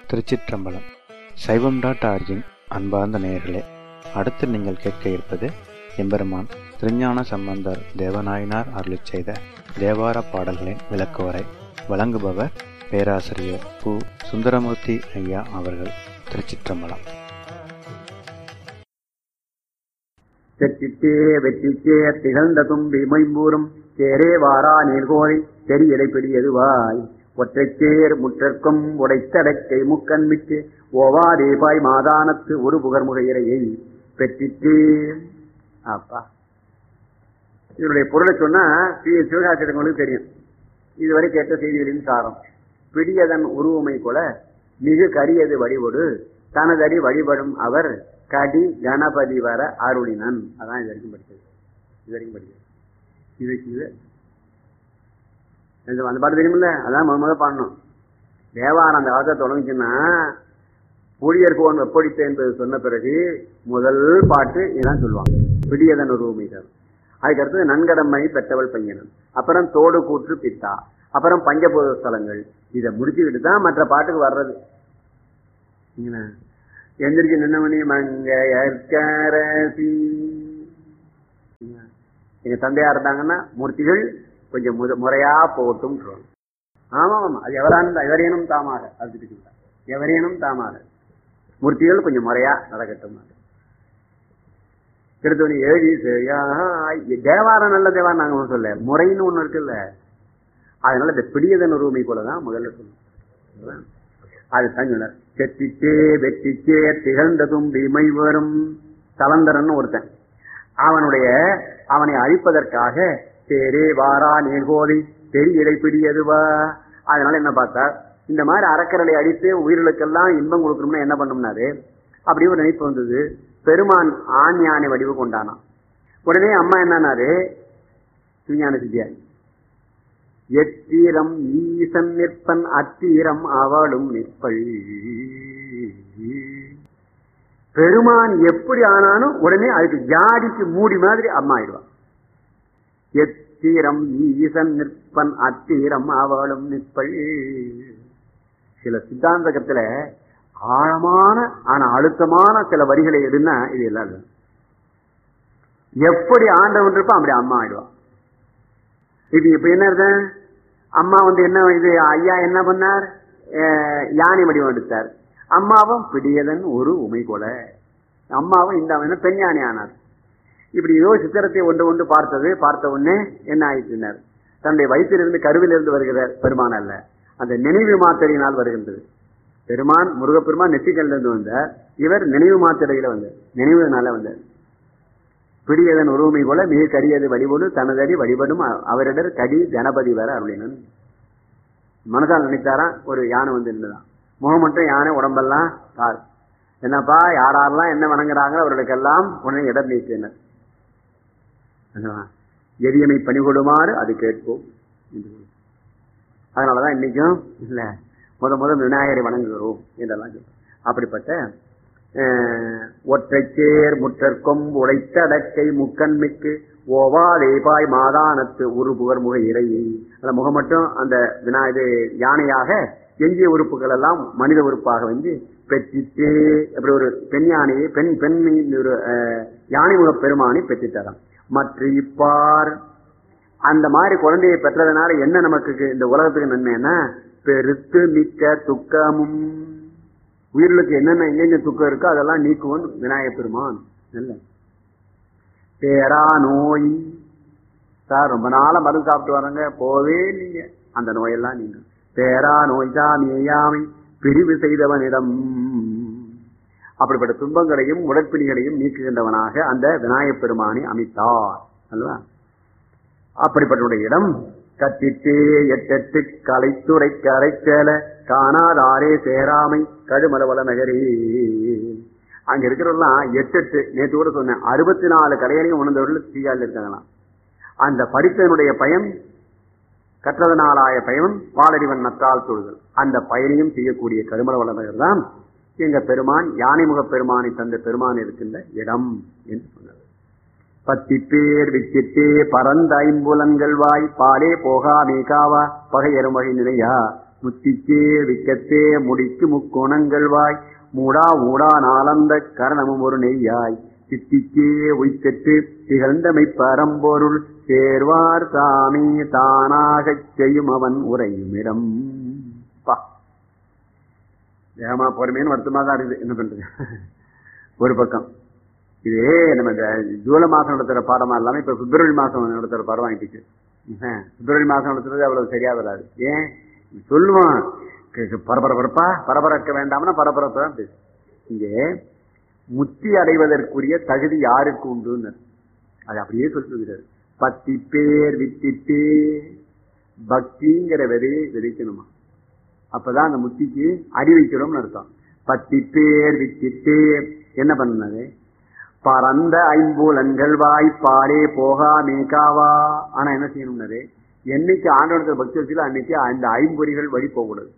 திருச்சிற்றம்பலம் சைவம் dot origin அன்பார்ந்த நேயர்களே அடுத்து நீங்கள் கேட்க இருப்பது எம்பெருமான் திருஞான சம்பந்தர் தேவநாயனார் அருளிச் செய்த தேவார பாடல்களின் விளக்குவரை வழங்குபவர் பேராசிரியர் பு சுந்தரமூர்த்தி ஐயா அவர்கள் திருச்சிற்றம்பலம் செற்றிச்சே வெற்றிச்சே திகழ்ந்த தும்பி மைம்பூரும் சேரே வாரா நீர்கோழி தெரியலை பெரியதுவாய் ஒற்றைச்சேர் முற்றற்கும் உடைத்தடக்கை முக்கண்மிட்டு ஓவாதேபாய் மாதானத்து ஒரு புகர் முகையிறையை பெற்றிச்சே அப்பா இதனுடைய பொருளை சொன்னா ஸ்ரீ சிவகாசிரியங்களுக்கு தெரியும் இதுவரை கேட்ட செய்திகளின் சாரம் பிடியதன் உருவமை கொல மிகு கரியது வழிபடு தனதடி வழிபடும் அவர் கடி கணபதி வர அருளினன் அதான் இது வரைக்கும் படிச்சது இது வரைக்கும் படிச்சது இது இது இது அந்த பாட்டு தெரியுமில்ல அதான் முத முத பாடணும் தேவாரம் அந்த காலத்தை தொடங்குச்சுன்னா ஊழியர் கோன் வெப்படித்த என்பது சொன்ன பிறகு முதல் பாட்டு இதான் சொல்லுவாங்க பிடியதன் உருவமை தரும் அதுக்கு அடுத்தது நன்கடமை பெற்றவள் பையனன் அப்புறம் தோடு கூற்று பித்தா அப்புறம் பஞ்சபூத ஸ்தலங்கள் இதை முடிச்சுக்கிட்டு தான் மற்ற பாட்டுக்கு வர்றது என்ன? எந்திரிச்சு நின்னமணி மங்கையற்கரசி எங்க தந்தையா இருந்தாங்கன்னா மூர்த்திகள் கொஞ்சம் முத முறையா போகட்டும் ஆமா ஆமா அது எவரானும் எவரேனும் தாமாக அது எவரேனும் தாமாக மூர்த்திகள் கொஞ்சம் முறையா நடக்கட்டும் திருத்தணி ஏழி சரியா தேவாரம் நல்ல தேவாரம் நாங்க ஒண்ணும் சொல்ல முறைன்னு ஒண்ணு இருக்குல்ல அதனால இந்த பிடியதன் உரிமை போலதான் முதல்ல சொல்லணும் அது தங்கினர் செட்டிச்சே வெற்றிச்சே திகழ்ந்த தும்பி மை வரும் தலந்தரன் ஒருத்தன் அவனுடைய அவனை அழிப்பதற்காக தேரே வாரா நீர்கோதி பெரிய இடை பிடியதுவா அதனால என்ன பார்த்தா இந்த மாதிரி அறக்கரலை அடித்து உயிர்களுக்கெல்லாம் இன்பம் கொடுக்கணும்னா என்ன பண்ணும்னாரு அப்படி ஒரு நினைப்பு வந்தது பெருமான் ஆண் யானை வடிவு கொண்டானான் உடனே அம்மா என்னன்னாரு சிஞான சித்தியாரி எத்தீரம் ஈசன் நிற்பன் அத்தீரம் அவளும் நிற்பள் பெருமான் எப்படி ஆனாலும் உடனே அதுக்கு ஜாடிக்கு மூடி மாதிரி அம்மா ஆயிடுவான் எத்தீரம் ஈசன் நிற்பன் அத்தீரம் அவளும் நிற்பள் சில சித்தாந்தகத்துல ஆழமான ஆனா அழுத்தமான சில வரிகளை எடுனா இது எல்லாம் இல்லை. எப்படி ஆண்டவன் இருப்பான் அப்படி அம்மா ஆயிடுவான் இது இப்ப என்ன அர்த்தம்? அம்மா வந்து என்ன இது ஐயா என்ன பண்ணார் அஹ் யானை வடிவம் எடுத்தார் அம்மாவும் பிடியதன் ஒரு உமை கொல அம்மாவும் இந்த அவன் பெண் யானை ஆனார் இப்படி ஏதோ சித்திரத்தை ஒன்று ஒன்று பார்த்தது பார்த்த உடனே என்ன ஆயிட்டினார் தன்னுடைய வயிற்றிலிருந்து கருவிலிருந்து வருகிற பெருமான் அல்ல அந்த நினைவு மாத்திரையினால் வருகின்றது பெருமான் முருகப்பெருமான் நெற்றிக்கல்ல இருந்து வந்தார் இவர் நினைவு மாத்திரையில வந்தார் நினைவுனால வந்தார் பிடியதன் உருவமை போல மிக கரியது வழிபடு தனதடி வழிபடும் அ- அவரிடர் கடி கணபதி வர அருளினன் மனதால் நினைத்தாராம் ஒரு யானை வந்து இருந்ததான் முகம் மட்டும் யானை உடம்பெல்லாம் கார் என்னப்பா யாரெல்லாம் என்ன வணங்குறாங்க அவர்களுக்கெல்லாம் உடனே இடம் நீக்கினர் என்னவா? எரியமை பணிகொடுமாறு அது கேட்போம் என்று கூறி. அதனாலதான் இன்னைக்கும் இல்ல முத முத விநாயகரை வணங்குகிறோம் என்றெல்லாம் சொல்றோம். அப்படிப்பட்ட அஹ், ஒற்றைச்சேர் முற்றற்கும் உடைத்தடக்கை முக்கண்மிக்கு ஓவாதேபாய் மாதானத்து ஒரு புகர் முக இறையை அந்த முகம் மட்டும் அந்த வினா இது யானையாக எஞ்சிய உறுப்புகள் எல்லாம் மனித உறுப்பாக வந்து பெற்றிட்டு அப்படி ஒரு பெண் யானையை பெண் பெண் ஒரு அஹ், யானை முக பெருமானை பெற்றுத்தரான் மற்ற இப்பார் அந்த மாதிரி குழந்தையை பெற்றதுனால என்ன நமக்கு இந்த உலகத்துக்கு நன்மைன்னா பெருத்து மிக்க துக்கமும் உயிர்களுக்கு என்னென்ன எங்கெங்க துக்கம் இருக்கோ அதெல்லாம் நீக்குவன் விநாயகப் பெருமான் நல்ல பேரா நோய் சார் ரொம்ப நாளா மருந்து சாப்பிட்டு வரங்க போவே நீங்க அந்த நோயெல்லாம் நீங்க பேரா நோய் சாமியாமை பிரிவு செய்தவனிடம் அப்படிப்பட்ட துன்பங்களையும் உடற்பிணிகளையும் நீக்குகின்றவனாக அந்த விநாயகப் பெருமானை அமைத்தார் அல்லவா அப்படிப்பட்ட இடம் கத்திட்டே எட்டெட்டு கலைத்துறை கரைச்சேல காணாதாரே சேராமை கடுமலவள நகரே அங்க இருக்கிறவங்களாம் எட்டெட்டு நேற்று கூட சொன்னேன் அறுபத்தி நாலு கலைகளையும் உணர்ந்தவர்கள் தீயால் இருக்காங்களாம் அந்த படித்தனுடைய பயன் கற்றதனாலாய பயன் பாலறிவன் நற்றால் தொழுதல் அந்த பயனையும் செய்யக்கூடிய கருமலவள நகர் தான் எங்க பெருமான் யானைமுக பெருமானை தந்த பெருமான் இருக்கின்ற இடம் என்று சொன்னார் பத்தி பேர் விச்சிட்டே பரந்த ஐம்புலன்கள் வாய் பாலே போகா மேகாவா பகையரும் வகை நிலையா முத்திக்கே விக்கத்தே முடிக்கு முக்கோணங்கள் வாய் மூடா ஊடா நாளந்த கரணமும் ஒரு நெய்யாய் சித்திக்கே உய்கட்டு திகழ்ந்தமை பரம்பொருள் சேர்வார் சாமி தானாகச் செய்யும் அவன் உரையுமிடம் பா ஏமா பொறுமைன்னு வருத்தமா தான் இருக்குது என்ன பண்றது ஒரு பக்கம் இதே நம்ம இந்த ஜூலை மாசம் நடத்துற பாடமா இல்லாம இப்ப பிப்ரவரி மாசம் நடத்துற பாடம் வாங்கிட்டு பிப்ரவரி மாசம் நடத்துறது அவ்வளவு சரியா வராது ஏன் சொல்லுவான் க- க- பரபரப்பா பரபரக்க வேண்டாம்னா பரபரப்பு தான் பேசு இங்கே முத்தி அடைவதற்குரிய தகுதி யாருக்கு உண்டுன்னு அது அப்படியே சொல்லுகிறார் பத்தி பேர் வித்திட்டு பக்திங்கிற விதையை விதைக்கணுமா அப்பதான் அந்த முத்திக்கு அடி வைக்கிறோம்னு அர்த்தம் பத்தி பேர் வித்திட்டு என்ன பண்ணது பரந்த ஐம்பூலன்கள் வாய் பாடே போகா மேகாவா ஆனா என்ன செய்யணும்னாரு என்னைக்கு ஆண்டவனத்தை பக்தி வச்சுல அன்னைக்கு அந்த ஐம்பொறிகள் வழி போகக்கூடாது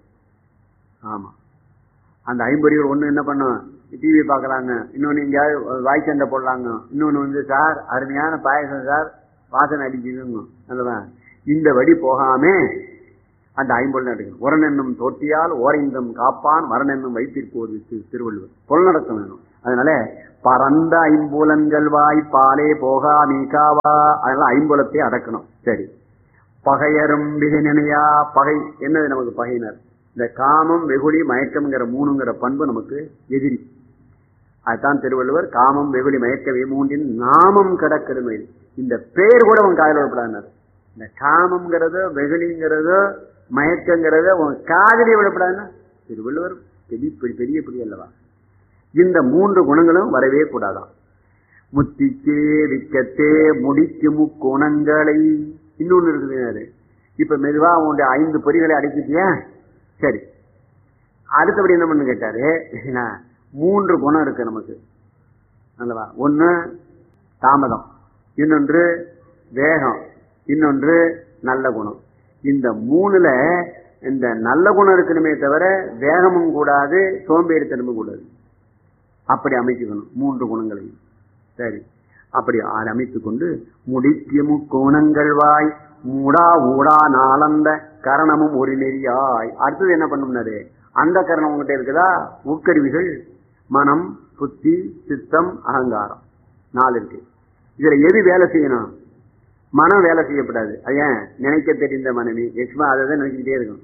ஆமா அந்த ஐம்பொறிகள் ஒண்ணு என்ன பண்ணும் டிவி பார்க்கலாங்க இன்னொன்னு எங்கேயாவது வாய்ச்சண்டை போடலாங்க இன்னொன்னு வந்து சார் அருமையான பாயசம் சார் வாசனை அடிக்குதுங்க அல்லவா இந்த வழி போகாம அந்த ஐம்பொருள் எடுக்கணும் உரன் என்னும் தோட்டியால் ஓரைந்தம் காப்பான் மரண் என்னும் வைத்திருப்போர் திரு- திருவள்ளுவர் பொருள்நடக்கம் வேணும் அதனால பரந்த ஐம்புலன்கள் வாய் பாலே போகா மீகாவா அதனால ஐம்புலத்தை அடக்கணும் சரி பகையரும் மிக நினையா பகை என்னது நமக்கு பகையினர் இந்த காமம் வெகுளி மயக்கம்ங்கிற மூணுங்கிற பண்பு நமக்கு எதிரி அதுதான் திருவள்ளுவர் காமம் வெகுளி மயக்கவே மூன்றின் நாமம் கிடக்கிறது இந்த பேர் கூட உன் காதல் விடப்படாது இந்த காமம்ங்கிறதோ வெகுளிங்கிறதோ மயக்கங்கிறதோ உன் காதலி விடப்படாதுன்னா திருவள்ளுவர் பெரிய பெரிய பெரிய பெரிய அல்லவா இந்த மூன்று குணங்களும் வரவே கூடாதாம் முத்திக்கே விக்கத்தே முடிக்கு முக்குணங்களை இன்னொன்னு இருக்குது இப்ப மெதுவா உன்னுடைய ஐந்து பொறிகளை அடக்கிட்டியா சரி அடுத்தபடி என்ன பண்ணு கேட்டாரு என்ன, மூன்று குணம் இருக்கு நமக்கு அல்லவா ஒண்ணு தாமதம் இன்னொன்று வேகம் இன்னொன்று நல்ல குணம் இந்த மூணுல இந்த நல்ல குணம் இருக்கணுமே தவிர வேகமும் கூடாது சோம்பேறித்தனமும் கூடாது அப்படி அமைச்சுக்கணும் மூன்று குணங்களையும் சரி அப்படி ஆ- அமைத்துக் கொண்டு முடிக்கு முக்கோணங்கள் வாய் மூடா ஊடா நாளந்த கரணமும் ஒரு நெறியாய் அடுத்தது என்ன பண்ணும்னாரு அந்த கரணம் உங்ககிட்ட இருக்குதா உட்கருவிகள் மனம் புத்தி சித்தம் அகங்காரம் நாலு இருக்கு இதுல எது வேலை செய்யணும் மனம் வேலை செய்யப்படாது அது ஏன் நினைக்க தெரிந்த மனைவி எக்ஸ்மா அதை தான் நினைச்சுக்கிட்டே இருக்கும்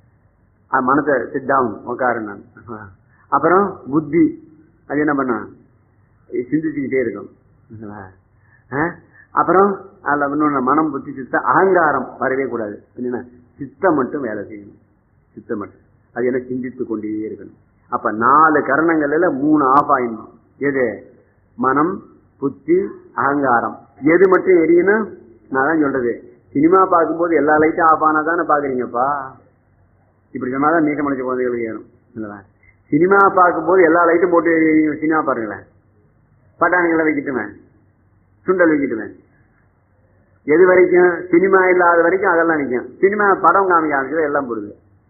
அது மனத்தை சிட் டவுன் உட்காரு நான் அப்புறம் புத்தி அது என்ன பண்ண சிந்திச்சுக்கிட்டே இருக்கும் ஆ? அப்புறம் அதுல இன்னொன்னு மனம் புத்தி சித்தம் அகங்காரம் வரவே கூடாது என்ன சித்தம் மட்டும் வேலை செய்யணும் சித்தம் மட்டும் அது என்ன சிந்தித்து கொண்டே இருக்கணும் அப்ப நாலு கரணங்கள்ல மூணு ஆஃப் ஆயிடணும் எது மனம் புத்தி அகங்காரம் எது மட்டும் எரியணும் நான் தான் சொல்றது சினிமா பார்க்கும்போது எல்லா லைட்டும் ஆஃப் ஆனா தானே பாக்குறீங்கப்பா இப்படி சொன்னாதான் நீக்க மனுஷ குழந்தைகளுக்கு ஏறும் இல்லவா சினிமா பார்க்கும்போது எல்லா லைட்டும் போட்டு எரியும். சினிமா பாருங்களேன் பட்டாணிகளை வைக்கட்டுமே சுண்டல் வைக்கட்டுமே எது வரைக்கும் சினிமா இல்லாத வரைக்கும் அதெல்லாம் நிற்கும் சினிமா படம் காமிக்க ஆரம்பிச்சது எல்லாம் போடுது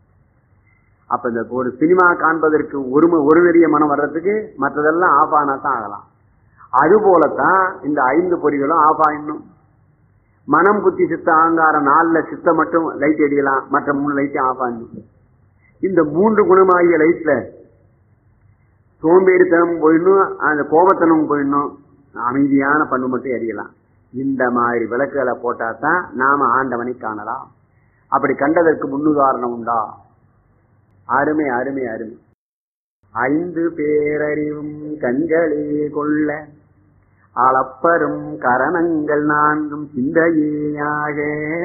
அப்ப இந்த ஒரு சினிமா காண்பதற்கு ஒரு ம- ஒரு நெறிய மனம் வர்றதுக்கு மற்றதெல்லாம் ஆஃப் ஆனா தான் ஆகலாம் அது போலத்தான் இந்த ஐந்து பொறிகளும் ஆஃப் ஆயிடணும் மனம் புத்தி சித்த அகங்காரம் நாலுல சித்த மட்டும் லைட் எரியலாம் மற்ற மூணு லைட்டும் ஆஃப் ஆயிடணும் இந்த மூன்று குணமாகிய லைட்ல சோம்பேறித்தனம் போயிடணும் அந்த கோபத்தனம் போயிடணும் அமைதியான பண்பு மட்டும் எரியலாம் இந்த மாதிரி விளக்குகளை போட்டா தான் நாம ஆண்டவனை காணலாம் அப்படி கண்டதற்கு முன்னுதாரணம் உண்டா அருமை அருமை அருமை ஐந்து பேரறிவும் கண்களே கொள்ள அளப்பரும் கரணங்கள் நான்கும் சிந்தையாக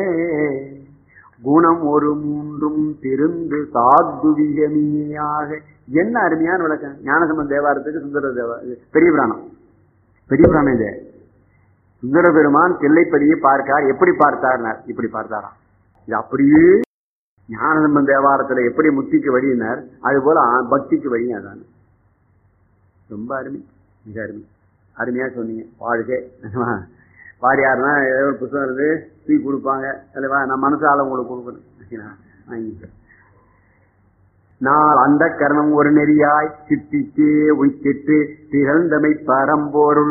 குணம் ஒரு மூன்றும் திருந்து சாத்துவிகமியாக என்ன அருமையான விளக்கம் ஞானசம்பந்த தேவாரத்துக்கு சுந்தர தேவா இது பெரிய புராணம் பெரிய புராணம் இது சுந்தர பெருமான் தில்லைப்பதியை பார்க்கார் எப்படி பார்த்தார்னார் இப்படி பார்த்தாராம் இது அப்படியே ஞானசம்பந்த தேவாரத்துல எப்படி முத்திக்கு வழியினார் அது போல ஆ- பக்திக்கு வழியும் அதான் ரொம்ப அருமை மிக அருமை அருமையா சொன்னீங்க வாழ்க்கை வாரியாருன்னா ஏதோ ஒரு புத்தகம் இருந்து தூக்கி கொடுப்பாங்க அல்லவா நான் மனசால உங்களுக்கு கொடுக்கணும் சரிங்களா? வாங்கிக்க நாள் அந்த கரணம் ஒரு நெறியாய் சித்திக்கே உய்த்திட்டு திகழ்ந்தமை பரம்பொருள்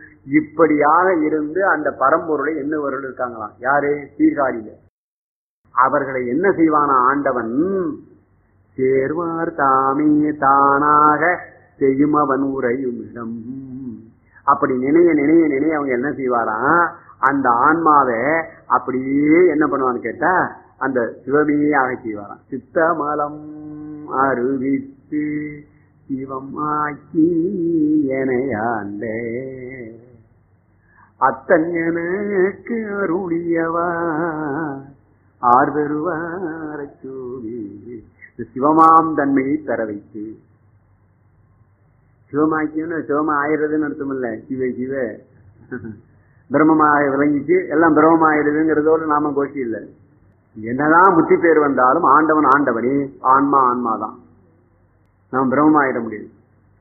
இப்படியாக இருந்து அந்த பரம்பொருளை என்ன இருக்காங்களாம் யாரு சீர்காழியில அவர்களை என்ன செய்வானா ஆண்டவன் சேர்வார் தாமே தானாக செய்யும் அவன் உரையும் இடம் அப்படி நினைய நினைய நினைய அவங்க என்ன செய்வாராம் அந்த ஆன்மாவை அப்படியே என்ன பண்ணுவான்னு கேட்டா அந்த சிவமையே ஆக செய்வாராம் சித்தமலம் அருவித்து சிவம் ஆக்கி எனையாண்டே அத்தன் எனக்கு அருளியவா ஆர்வருவார சூவி சிவமாம் தன்மையை பெற வைத்து சிவமாக்கியம்னு சிவமா ஆயிடுறதுன்னு அர்த்தம் இல்ல சிவ சிவ பிரம்மமாக விளங்கிச்சு எல்லாம் பிரம்மமாயிடுதுங்கிறதோடு நாம கோஷி இல்லை என்னதான் முத்தி பேர் வந்தாலும் ஆண்டவன் ஆண்டவனே ஆன்மா ஆன்மா தான் நாம் பிரம்மமாயிட முடியும்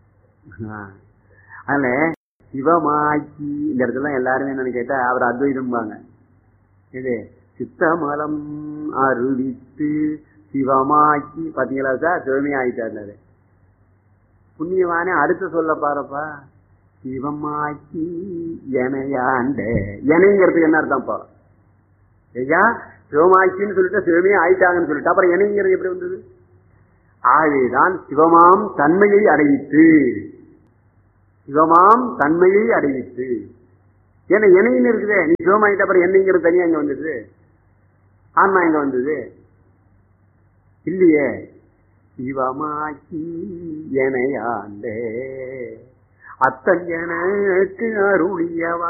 அதனால சிவமாக்கி இந்த இடத்துல எல்லாருமே என்னன்னு கேட்டா அவர் அத்வைதம்பாங்க இது சித்தமலம் அருவித்து சிவமாக்கி பாத்தீங்களா சார் சிவமே ஆயிட்டாரு புண்ணியவானே அடுத்து சொல்ல பாருப்பா சிவமாக்கி எனையாண்ட எனைங்கிறதுக்கு என்ன அர்த்தம்ப்பா ஐயா சிவமாக்கின்னு சொல்லிட்டு சிவமே ஆயிட்டாங்கன்னு சொல்லிட்டு அப்புறம் எனைங்கிறது எப்படி வந்தது ஆகவேதான் சிவமாம் தன்மையை அடைவித்து சிவமாம் தன்மையை அடைவித்து ஏன்னா எனைன்னு இருக்குதே நீ சிவமாயிட்ட அப்புறம் என்னைங்கிறது தனியா இங்க வந்தது ஆன்மா எங்க வந்தது இல்லையே சிவமாக்கி எனையாண்டே அத்தன் எனக்கு அருளியவா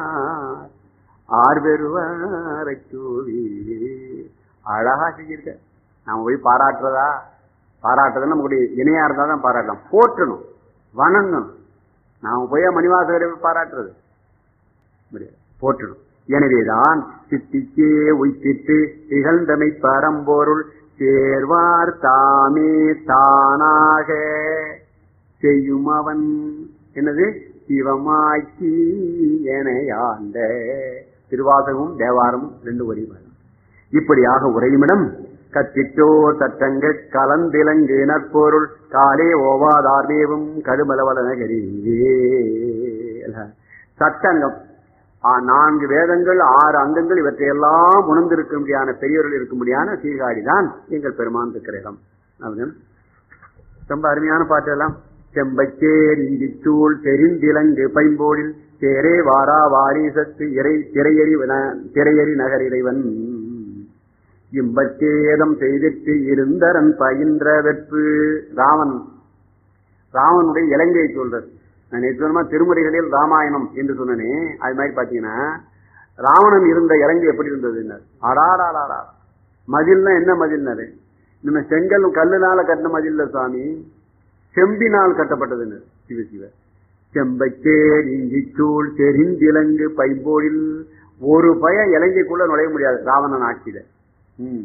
ஆர்வெருவாரை சூவி அழகா செஞ்சிருக்க நாம போய் பாராட்டுறதா பாராட்டுறதுன்னா நம்மளுடைய இணையா இருந்தா தான் பாராட்டலாம் போற்றணும் வணங்கணும் நாம போய் மணிவாசகரை பாராட்டுறது முடியாது போற்றணும் எனவேதான் சித்திக்கே உய்த்திட்டு திகழ்ந்தமை பரம்பொருள் சேர்வார் தாமே தானாக செய்யும் அவன் என்னது சிவமாக்கி எனையாண்ட திருவாசகமும் தேவாரமும் ரெண்டு ஒரே இப்படியாக உரையுமிடம் கத்திட்டோ தட்டங்க கலந்திலங்கு நற்பொருள் காலே ஓவாதார்மேவும் கடுமலவல நகரியே சட்டங்கம் நான்கு வேதங்கள் ஆறு அங்கங்கள் இவற்றையெல்லாம் உணர்ந்திருக்கும்படியான பெரியவர்கள் இருக்கும்படியான சீர்காழிதான் எங்கள் பெருமான் இருக்கிற இடம் அப்படின்னு ரொம்ப அருமையான பாட்டு எல்லாம் செம்பச்சேர் இஞ்சிச்சூள் தெரிந்திலங்கு பைம்போடில் சேரே வாரா வாரிசத்து இறை திரையறி திரையறி நகர் இறைவன் இம்பச்சேதம் செய்திட்டு இருந்தரன் பயின்ற வெப்பு ராமன் ராமனுடைய இலங்கையை சொல்றது நான் நேற்று திருமுறைகளில் ராமாயணம் என்று சொன்னனே அது மாதிரி பாத்தீங்கன்னா ராவணன் இருந்த இலங்கை எப்படி இருந்தது அடாடாடாடா மதில்னா என்ன மதில்னாரு நம்ம செங்கல் கல்லுனால கட்டின மதில்ல சுவாமி செம்பினால் கட்டப்பட்டது சிவ சிவ செம்பச்சேர் இஞ்சிச்சூள் தெரிந்திலங்கு பைம்போடில் ஒரு பய இலங்கைக்குள்ள நுழைய முடியாது ராவணன் ஆட்சியில உம்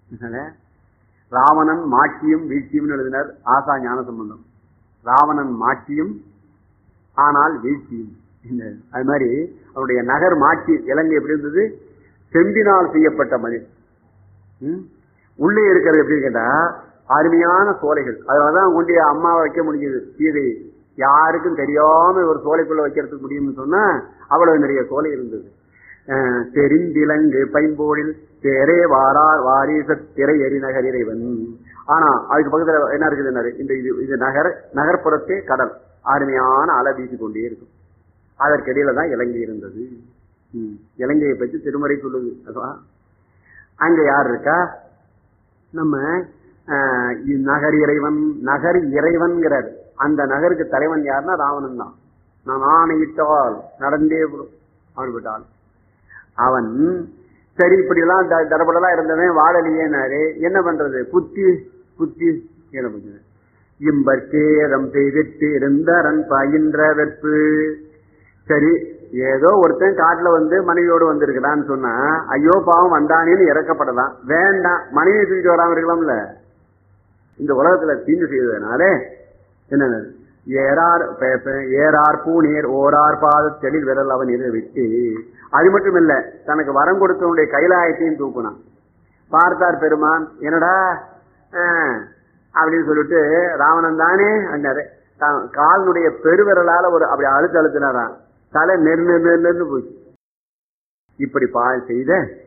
ராவணன் மாட்சியும் வீழ்ச்சியும் எழுதினார் ஆசா ஞான சம்பந்தம் ராவணன் மாட்சியும் ஆனால் வீழ்ச்சியும் அது மாதிரி அவருடைய நகர் மாட்சி இலங்கை எப்படி இருந்தது செம்பினால் செய்யப்பட்ட மதில் உள்ளே இருக்கிறது எப்படி கேட்டா அருமையான சோலைகள் அதனாலதான் கொண்டு அம்மா வைக்க முடிஞ்சது சீதை யாருக்கும் தெரியாம ஒரு சோலைக்குள்ள வைக்கிறதுக்கு முடியும்னு சொன்னா அவ்வளவு நிறைய சோலை இருந்தது தெரிந்திலங்கு பைம்போடில் தேரே வாரார் வாரிச திரை எரிநகர் இறைவன் ஆனா அதுக்கு பக்கத்துல என்ன இருக்குது இந்த இது இது நகர் நகர்ப்புறத்தே கடல் அருமையான அலை வீசி கொண்டே இருக்கும் அதற்கிடையில தான் இலங்கை இருந்தது இலங்கையை பற்றி திருமறை சொல்லுது அங்க யார் இருக்கா நம்ம நகர் இறைவன் நகர் இறைவன்கிறார் அந்த நகருக்கு தலைவன் யாருன்னா ராவணன் தான் நான் ஆணையிட்டால் நடந்தே அவன் அவன் சரி இப்படி எல்லாம் தரப்படலாம் இருந்தவன் வாழலையேனாரு என்ன பண்றது புத்தி புத்தி என்ன பண்றது இம்பற்கேதம் செய்திட்டு இருந்தரன் பயின்ற வெப்பு சரி ஏதோ ஒருத்தன் காட்டுல வந்து மனைவியோடு வந்திருக்கிறான்னு சொன்னா ஐயோ பாவம் வந்தானேன்னு இறக்கப்படலாம் வேண்டாம் மனைவி தூக்கிட்டு வராம இருக்கலாம்ல இந்த உலகத்துல தீங்கு செய்ததுனால என்ன ஏறார் ஏறார் பூநீர் ஓரார் பாத தெளில் விரல் அவன் இதை விட்டு அது மட்டும் இல்ல தனக்கு வரம் கொடுத்தவனுடைய கைலாயத்தையும் தூக்குனான் பார்த்தார் பெருமான் என்னடா அப்படின்னு சொல்லிட்டு ராவணன் தானே அண்ணாரு காலனுடைய பெருவிரலால ஒரு அப்படி அழுத்து அழுத்தினாரான் தலை நெரு நெரு நெருன்னு போச்சு இப்படி பா செய்த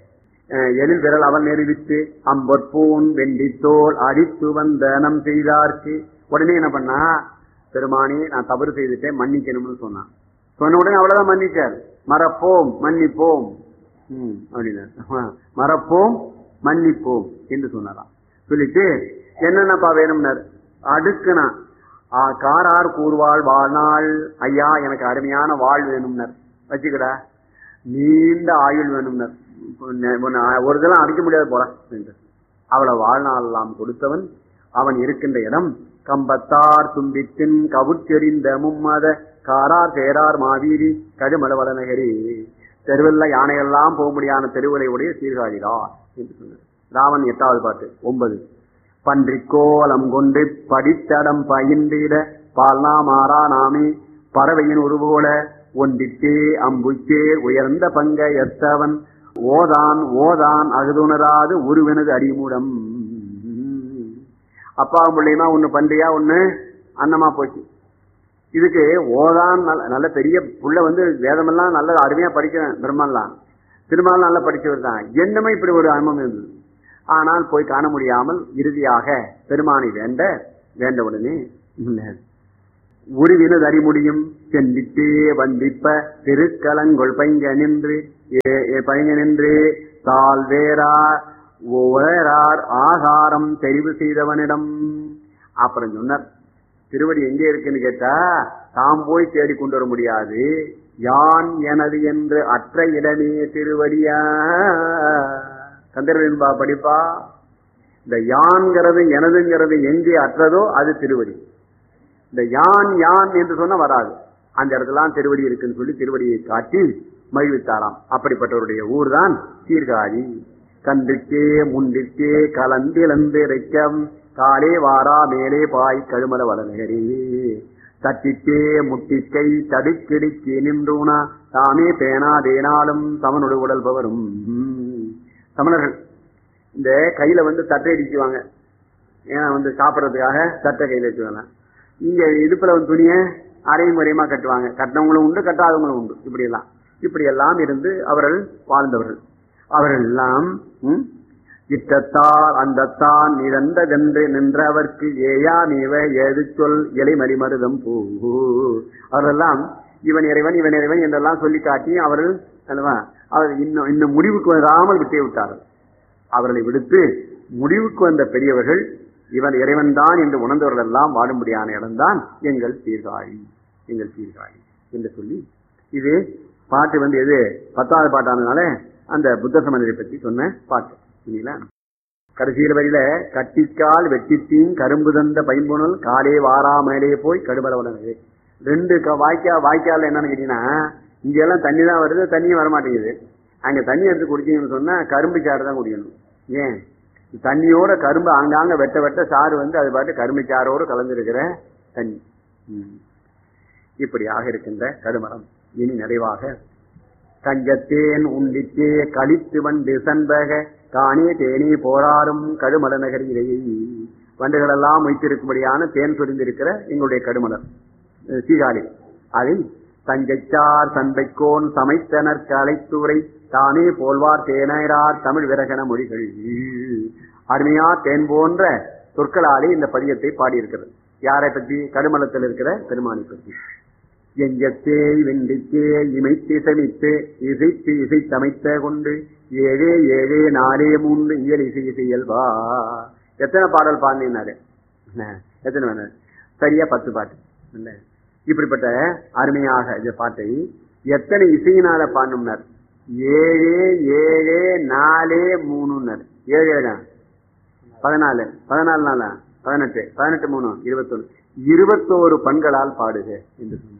அஹ், எழில் விரல் அவன் நெறிவித்து அம்பொற்பூன் வெண்டித்தோல் அடித்து வந்த நம் செய்தார்க்கு உடனே என்ன பண்ணா பெருமானி நான் தவறு செய்துட்டேன் மன்னிக்கணும்னு சொன்னான் சொன்ன உடனே அவ்வளவுதான் மன்னிச்சார் மறப்போம் மன்னிப்போம் ம், அப்படின்னாரு. மறப்போம் மன்னிப்போம் என்று சொன்னாராம் சொல்லிட்டு என்னென்னப்பா வேணும்னாரு அடுக்குனா ஆ, காரார் கூறுவாள் வாழ்நாள் ஐயா எனக்கு அருமையான வாழ் வேணும்னர் வச்சுக்கடா நீண்ட ஆயுள் வேணும்னர் உன்னை- உன்னை ஒரு இதெல்லாம் அடிக்க முடியாது போல என்று. அவளை வாழ்நாள் எல்லாம் கொடுத்தவன் அவன் இருக்கின்ற இடம் கம்பத்தார் தும்பித்தின் கவுச்செறிந்த மும்மத காரார் சேரார் மாவீரி கடுமலவள நகரி தெருவில் யானையெல்லாம் போக முடியாத தெருவுலை உடைய சீர்காழிதார் என்று சொன்னார் ராவன் எட்டாவது பாட்டு ஒன்பது பன்றிக்கோலம் கொண்டு படித்தடம் பயின்றிட பால்னா மாறா நாமே பறவையின் உருவோல ஒன்றித்தே அம்புச்சே உயர்ந்த பங்க எத்தவன் ஓதான் ஓதான் அகுதுணராது உருவினது அடிமூடம் அப்பாவும் பிள்ளையுமா ஒண்ணு பன்றியா ஒண்ணு அன்னமா போச்சு இதுக்கு ஓதான் நல்ல நல்ல பெரிய புள்ள வந்து வேதமெல்லாம் நல்ல அருமையா படிக்கிறேன் பிரம்மெல்லாம் திருமாலும் நல்லா படிச்சவர் தான் என்னமே இப்படி ஒரு அனுபவம் இருந்தது ஆனால் போய் காண முடியாமல் இறுதியாக பெருமானை வேண்ட வேண்ட உடனே இல்லை உருவினது அறிமுடியும் சென்றிட்டே வந்திப்ப திருக்கலங்கொள் பைங்க நின்று ஏ- ஏ பைங்க நின்று தால் வேறா வேறார் ஆகாரம் தெரிவு செய்தவனிடம் அப்புறம் சொன்னார் திருவடி எங்கே இருக்குன்னு கேட்டா தாம் போய் தேடி கொண்டு வர முடியாது யான் எனது என்று அற்ற இடமே திருவடியா கந்தர்வன்பா படிப்பா இந்த யான்கிறது எனதுங்கிறது எங்கே அற்றதோ அது திருவடி இந்த யான் யான் என்று சொன்னா வராது அந்த இடத்துலாம் திருவடி இருக்குன்னு சொல்லி திருவடியை காட்டி மகிழ்வித்தாராம் அப்படிப்பட்டவருடைய ஊர் தான் சீர்காழி கன்றுக்கே முன்றிற்கே கலந்திழந்திரைக்கம் காலே வாரா மேலே பாய் கழுமல வளநகரே தட்டிக்கே முட்டிக்கை தடுக்கிடுக்கி நின்றூனா தாமே பேனா தேனாலும் சமனொடு உடல் பவரும் சமணர்கள் இந்த கையில வந்து தட்டை அடிக்குவாங்க ஏன்னா வந்து சாப்பிடறதுக்காக தட்டை கையில வச்சுக்கலாம் இங்க இடுப்புல வந்து துணியை அரையும் முறையுமா கட்டுவாங்க கட்டினவங்களும் உண்டு கட்டாதவங்களும் உண்டு இப்படி எல்லாம் இப்படி எல்லாம் இருந்து அவர்கள் வாழ்ந்தவர்கள் அவர்கள் எல்லாம் ம், இட்டத்தால் அந்தத்தான் நிறந்ததென்று நின்றவர்க்கு ஏயா நீவ ஏது சொல் இலைமறி மருதம் பூ அவரெல்லாம் இவன் இறைவன் இவன் இறைவன் என்றெல்லாம் சொல்லி காட்டி அவர்கள் அல்லவா அவர் இன்னும் இன்னும் முடிவுக்கு வராமல் விட்டே விட்டார்கள் அவர்களை விடுத்து முடிவுக்கு வந்த பெரியவர்கள் இவன் இறைவன் தான் என்று உணர்ந்தவர்கள் எல்லாம் வாடும்படியான இடம்தான் எங்கள் சீர்காழி எங்கள் சீர்காழி என்று சொல்லி இது பாட்டு வந்து எது பத்தாவது பாட்டானதுனால அந்த புத்த சமணரை பற்றி சொன்ன பாட்டு சரிங்களா கடைசியில் வரியில கட்டிக்கால் வெட்டித்தீன் கரும்பு தந்த பைம்புணல் காலே வாரா மேலே போய் கடுபலவனது ரெண்டு க- வாய்க்கா வாய்க்கால் என்னன்னு கேட்டீங்கன்னா இங்க எல்லாம் தண்ணி தான் வருது தண்ணியும் வர மாட்டேங்குது அங்க தண்ணி எடுத்து குடிச்சீங்கன்னு சொன்னா கரும்பு சாறு தான் குடிக்கணும் ஏன் தண்ணியோட கரும்பு ஆங்காங்க வெட்ட வெட்ட சாறு வந்து அது பாட்டு கரும்பு சாரோடு கலந்துருக்கிற தண்ணி ம். இப்படியாக இருக்கின்ற கருமரம் இனி நிறைவாக கஞ்சத்தேன் உண்டித்தே கழித்து வந்து சண்பக காணே தேனே போராடும் கடுமல நகரிலேயே வண்டுகளெல்லாம் வைத்திருக்கும்படியான தேன் சொரிந்திருக்கிற எங்களுடைய கடுமலர் அஹ் சீகாழி அதில் தஞ்சைச்சார் சண்பைக்கோன் சமைத்தனர் கலைத்துறை தானே போல்வார் தேனரார் தமிழ் விரகன மொழிகள் அருமையா தேன் போன்ற சொற்களாலே இந்த பதியத்தை பாடியிருக்கிறது யாரை பற்றி கடுமலத்தில் இருக்கிற பெருமானை பற்றி எஞ்சத்தே வெண்டித்தே இமைத்து சமித்து இசைத்து இசைத்தமைத்த கொண்டு ஏழே ஏழே நாலே மூன்று இயல் இசை இசை இயல்பா எத்தனை பாடல் பாடினாரு எத்தனை வேணும் சரியா பத்து பாட்டு இல்ல இப்படிப்பட்ட அருமையாக இந்த பாட்டை எத்தனை இசையினால பாடணும்னார் ஏழே ஏழே நாலே மூணுன்னாரு ஏழு ஏழா பதினாலு பதினாலு நாளா பதினெட்டு பதினெட்டு மூணு இருபத்தொன்னு இருபத்தோரு பண்களால் பாடுக என்று சொன்னார்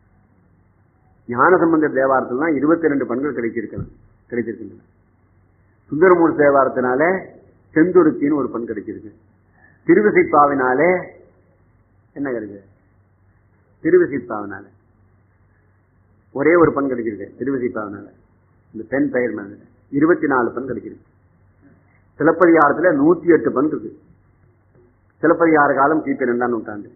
ஞானசம்பந்த தேவாரத்துல இருபத்தி ரெண்டு பண்கள் கிடைச்சிருக்கணும் கிடைச்சிருக்கின்றன சுந்தரமூர் தேவாரத்தினால செந்துருத்தின்னு ஒரு பண் கிடைச்சிருக்கு திருவிசைப்பாவினாலே என்ன கிடைச்சது திருவிசைப்பாவினால ஒரே ஒரு பண் கிடைச்சிருக்கு திருவிசைப்பாவினால இந்த பெண் பெயர் மேல இருபத்தி நாலு பண் கிடைச்சிருக்கு சிலப்பதிகாரத்துல நூத்தி எட்டு பண் இருக்கு சிலப்பதிகார காலம் கிபி இரண்டாம் நூற்றாண்டு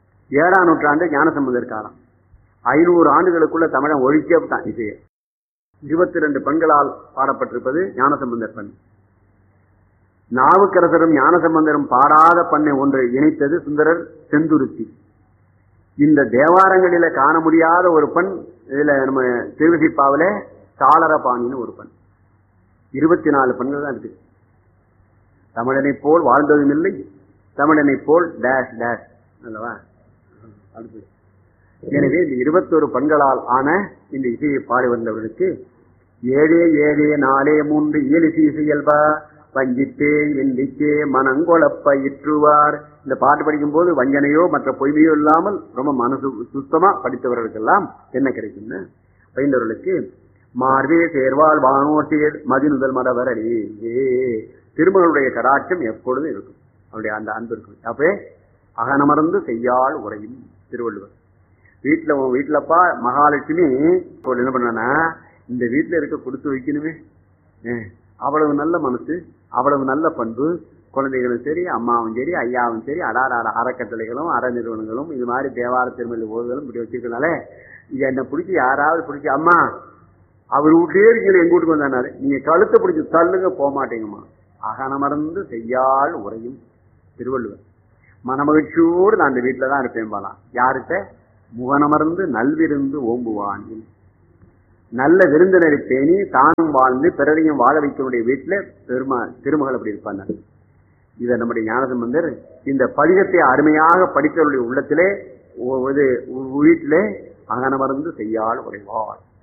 ஏழாம் நூற்றாண்டு ஞானசம்பந்தர் காலம் ஐநூறு ஆண்டுகளுக்குள்ள தமிழன் ஒழிச்சே விட்டான் இசையை இருபத்தி ரெண்டு பெண்களால் பாடப்பட்டிருப்பது ஞானசம்பந்தர் பண் நாவுக்கரசரும் ஞானசம்பந்தரும் பாடாத பண்ணை ஒன்றை இணைத்தது சுந்தரர் செந்துருத்தி இந்த தேவாரங்களில காண முடியாத ஒரு பண் இதுல நம்ம திருவிசிப்பாவில சாளரபாணின்னு ஒரு பண் இருபத்தி நாலு பெண்கள் தான் இருக்கு தமிழனை போல் வாழ்ந்ததும் இல்லை தமிழனை போல் டேஷ் டேஷ் அல்லவா அடுத்து எனவே இந்த இருபத்தொரு பண்களால் ஆன இந்த இசையை பாடி வந்தவர்களுக்கு ஏழே ஏழே நாலே மூன்று இயலிசை இசையல்பா வஞ்சித்தே வெண்டிக்கே மனங்கொழப்ப இற்றுவார் இந்த பாட்டு படிக்கும் போது வஞ்சனையோ மற்ற பொய்மையோ இல்லாமல் ரொம்ப மனசு சுத்தமா படித்தவர்களுக்கெல்லாம் என்ன கிடைக்கும்னு பயின்றவர்களுக்கு மார்வே சேர்வாள் வானோட்டேர் மதிநுதல் மடவரடி திருமகளுடைய கடாட்சம் எப்பொழுதும் இருக்கும் அவருடைய அந்த அன்பு இருக்கும் அப்பே அகனமர்ந்து செய்யாள் உரையும் திருவள்ளுவர் வீட்டுல உன் வீட்டுலப்பா மகாலட்சுமி ஒரு என்ன பண்ணா இந்த வீட்டுல இருக்க கொடுத்து வைக்கணுமே அஹ், அவ்வளவு நல்ல மனசு அவ்வளவு நல்ல பண்பு குழந்தைகளும் சரி அம்மாவும் சரி ஐயாவும் சரி அடார அட அறக்கட்டளைகளும் அற நிறுவனங்களும் இது மாதிரி தேவார திருமணி ஓதுகளும் இப்படி வச்சிருக்கனால என்னை பிடிச்சி யாராவது பிடிச்சி அம்மா அவர் வீட்லயே இருக்கீங்க எங்க வீட்டுக்கு வந்தாரு நீங்க கழுத்தை பிடிச்சி தள்ளுங்க போக மாட்டீங்கம்மா அகனமர்ந்து செய்யாள் உரையும் திருவள்ளுவர் மனமகிழ்ச்சியோடு நான் அந்த வீட்டுல தான் இருப்பேன் பாலாம் யார்கிட்ட முகனமர்ந்து நல்விருந்து ஓம்புவான் நல்ல விருந்தினரை பேணி தானும் வாழ்ந்து பிறரையும் வாழ வைக்கக்கூடிய வீட்டுல பெருமா திருமகள் அப்படி இருப்பாங்க இதை நம்முடைய ஞானசம்பந்தர் இந்த பதிகத்தை அருமையாக படித்தவருடைய உள்ளத்திலே ஒ- இது வீட்டிலே அகனமர்ந்து செய்யாள் உரைவாள்